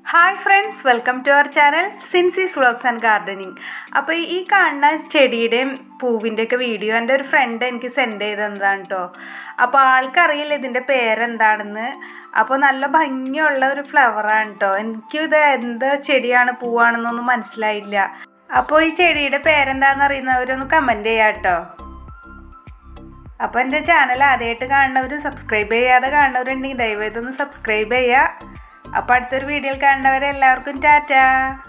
hi friends welcome to our channel സിൻസീസ് vlogs and gardening അപ്പോൾ ഈ കാണുന്ന ചെടിയുടെയും പൂവിൻ്റെ ഒക്കെ വീഡിയോ എൻ്റെ ഒരു ഫ്രണ്ട് എനിക്ക് സെൻഡ് ചെയ്തതാണ് കേട്ടോ അപ്പോൾ ആൾക്കറിയില്ല ഇതിൻ്റെ പേരെന്താണെന്ന് അപ്പോൾ നല്ല ഭംഗിയുള്ള ഒരു ഫ്ലവറാണ് കേട്ടോ എനിക്കും ഇത് എന്ത് ചെടിയാണ് പൂവാണെന്നൊന്നും മനസ്സിലായില്ല അപ്പോൾ ഈ ചെടിയുടെ പേരെന്താണെന്ന് അറിയുന്നവരൊന്ന് കമൻറ്റ് ചെയ്യാം കേട്ടോ അപ്പോൾ എൻ്റെ ചാനൽ ആദ്യമായിട്ട് കാണുന്നവർ സബ്സ്ക്രൈബ് ചെയ്യാതെ കാണുന്നവരുണ്ടെങ്കിൽ ദയവായിട്ടൊന്ന് സബ്സ്ക്രൈബ് ചെയ്യുക അപ്പോൾ അടുത്തൊരു വീഡിയോയിൽ കാണുന്നവരെ എല്ലാവർക്കും ടാറ്റാ